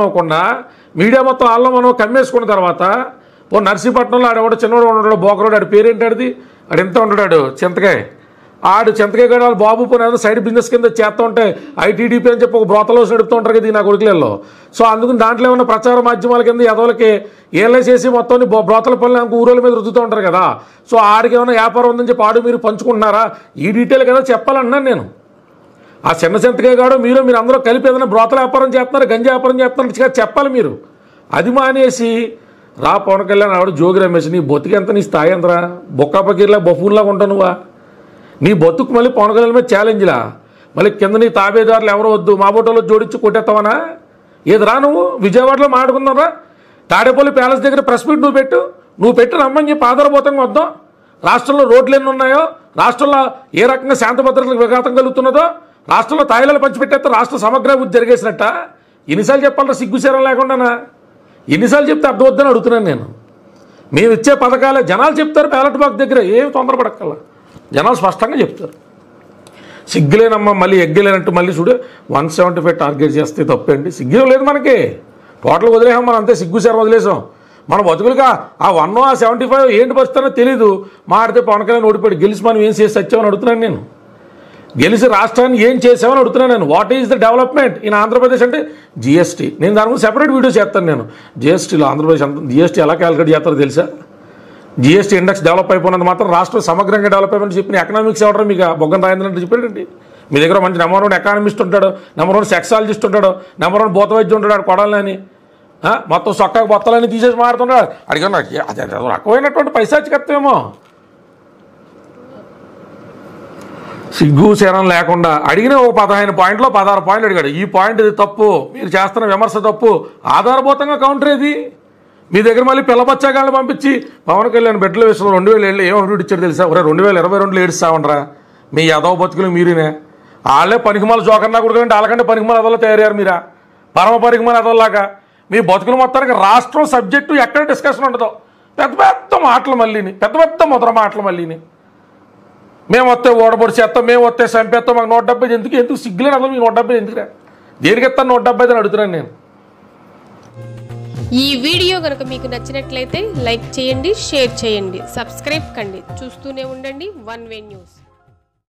అవ్వకుండా మీడియా మొత్తం ఆల్లో మనం కమ్మేసుకున్న తర్వాత ఓ నర్సీపట్నంలో ఆడెవడో చిన్నవాడు ఉన్నాడు బోకరోడు ఆడి పేరేంటాడిది ఆడు ఎంత ఉంటాడు చింతకాయ ఆడు చింతకాయ గడ వాళ్ళు బాబు పోనీ ఏదో సైడ్ బిజినెస్ కింద చేస్తూ ఉంటే ఐటీడీపీ అని చెప్పి ఒక బ్రోతలో నడుపుతూ ఉంటారు కదా ఈ నా కొడుకులలో సో అందుకని దాంట్లో ఏమన్నా ప్రచార మాధ్యమాల కింద ఎదవలకి ఏళ్ళే చేసి మొత్తం బ్రోతల పనులు అనుకో ఊరోళ్ళ మీద రుద్దుతూ ఉంటారు కదా సో ఆడికి ఏమైనా వ్యాపారం ఉందని చెప్పి ఆడు మీరు పంచుకుంటున్నారా ఈ డీటెయిల్ కదా చెప్పాలన్నాను నేను ఆ చిన్న చింతకాయ గాడు మీరు మీరు అందరూ కలిపి ఏదైనా బ్రోతల వ్యాపారం చేస్తున్నారు గంజి వ్యాపారం చేస్తున్నారు ఇక చెప్పాలి మీరు అది మానేసి రా పవన్ కళ్యాణ్ ఆవిడ జోగి రమేష్ నీ బొత్తికి ఎంత నీ స్థాయి ఎంతరా బొక్క పకీర్లా బఫూన్లాగా ఉంటావు నువ్వా నీ బతుకు మళ్ళీ పవన్ కళ్యాణ్ మీద ఛాలెంజ్లా మళ్ళీ కింద నీ తాబేదారులు ఎవరో వద్దు మా బోటోలో జోడించి కొట్టేస్తావనా ఏది రా నువ్వు విజయవాడలో మాట్లాడుకుందాం రా తాడేపల్లి ప్యాలెస్ దగ్గర ప్రెస్ మీట్ నువ్వు పెట్టు నువ్వు పెట్టు రమ్మని చెప్పి ఆధారభూతంగా వద్దాం రాష్ట్రంలో రోడ్లు ఎన్ని ఉన్నాయో రాష్ట్రంలో ఏ రకంగా శాంత భద్రతలకు విఘాతం కలుగుతున్నదో రాష్ట్రంలో తాయిలాలు పంచిపెట్టేస్తే రాష్ట్ర సమగ్రాభివృద్ధి జరిగేసినట్ట ఎన్నిసార్లు చెప్పాలరా సిగ్గుసేరం లేకుండానా ఎన్నిసార్లు చెప్తే అర్థవద్దని అడుగుతున్నాను నేను మేము ఇచ్చే పథకాలే జనాలు చెప్తారు బ్యాలెట్ బాక్స్ దగ్గర ఏమి తొందరపడక్కల జనాలు స్పష్టంగా చెప్తారు సిగ్గులేనమ్మా మళ్ళీ ఎగ్గలేనట్టు మళ్ళీ చూడు వన్ సెవెంటీ ఫైవ్ టార్గెట్ చేస్తే తప్పండి సిగ్గు లేదు మనకి టోటల్ వదిలేసాం మనం అంతే సిగ్గు సార్ వదిలేసాం మన బతుకులుగా ఆ వన్ ఆ సెవెంటీ ఫైవ్ ఏంటి పరిస్థితున్నో తెలీదు మాడితే పవన్ కళ్యాణ్ ఓడిపోయాడు గెలిచి మనం ఏం చేసి వచ్చామని అడుగుతున్నాను నేను గెలిచి రాష్ట్రాన్ని ఏం చేసామని అడుగుతున్నాను నేను what is the development in Andhra Pradesh అంటే జిఎస్టీ నేను దాని గురించి సెపరేట్ వీడియో చేస్తాను నేను జిఎస్టీలో ఆంధ్రప్రదేశ్ అంత జిఎస్టీ ఎలా క్యాలిక్యులేట్ చేస్తారో తెలుసా జిఎస్టీ ఇండెక్స్ డెవలప్ అయిపోయినంత మాత్రం రాష్ట్రం సమగ్రంగా డెవలప్ అయిపోయిన చెప్పిన ఎకనామిక్స్ ఎవరు మీకు బొగ్గన రాయిందని చెప్పాడండి మీ దగ్గర మంచి నెంబర్ వన్ ఎకానమిస్ట్ ఉంటాడు నెంబర్ వన్ సెక్సాలజిస్ట్ ఉంటాడు నెంబర్ వన్ భూత వైద్యం ఉంటాడు ఆడు కొడాలని ఆ, మొత్తం సొక్కగా బొత్తలని తీసేసి మాడుతున్నాడు అడిగా నాకు ఏ- అదే అదే రకమైనటువంటి పైశాచికత్వమేమో సిగ్గు శరం లేకుండా అడిగిన ఒక పదహైదు పాయింట్లో పదహారు పాయింట్లు అడిగాడు ఈ పాయింట్ ఇది తప్పు మీరు చేస్తున్న విమర్శ తప్పు ఆధారభూతంగా కౌంటర్ ఏది మీ దగ్గర మళ్ళీ పిల్లబచ్చాగాళ్ళని పంపించి పవన్ కళ్యాణ్ బెడ్ల విషయంలో రెండు వేలు ఏళ్ళు ఏం అభివృద్ధి ఇచ్చాడు తెలుసా ఒరే రెండు వేల ఇరవై రెండులో ఏడుస్తామంటారా మీ యదవ బతుకులు మీరేనే వాళ్ళే పనికిమాల జోకన్నా కొడుకుంటే వాళ్ళకంటే పనికిమాల అదల్లో తయారయ్యారు మీరా పరమ పనికిమాల అదల్లాగా మీ బతుకుల మొత్తానికి రాష్ట్రం సబ్జెక్టు ఎక్కడ డిస్కషన్ ఉండదు పెద్ద పెద్ద మాటలు మళ్ళీని పెద్ద పెద్ద ముద్ర మాటలు మళ్ళీని మేము వస్తే ఓడబొడి చేస్తాం మేము వస్తే చంపేస్తాం మాకు నూట డెబ్బై ఎందుకు ఎందుకు సిగ్గులేని అసలు మీకు నూట డెబ్బై ఎందుకురా దేనికి ఇస్తాను నూట డెబ్బై అని అడుగుతున్నాను నేను ఈ వీడియో కనుక మీకు నచ్చినట్లయితే లైక్ చేయండి షేర్ చేయండి సబ్స్క్రైబ్ కండి చూస్తూనే ఉండండి వన్ వే న్యూస్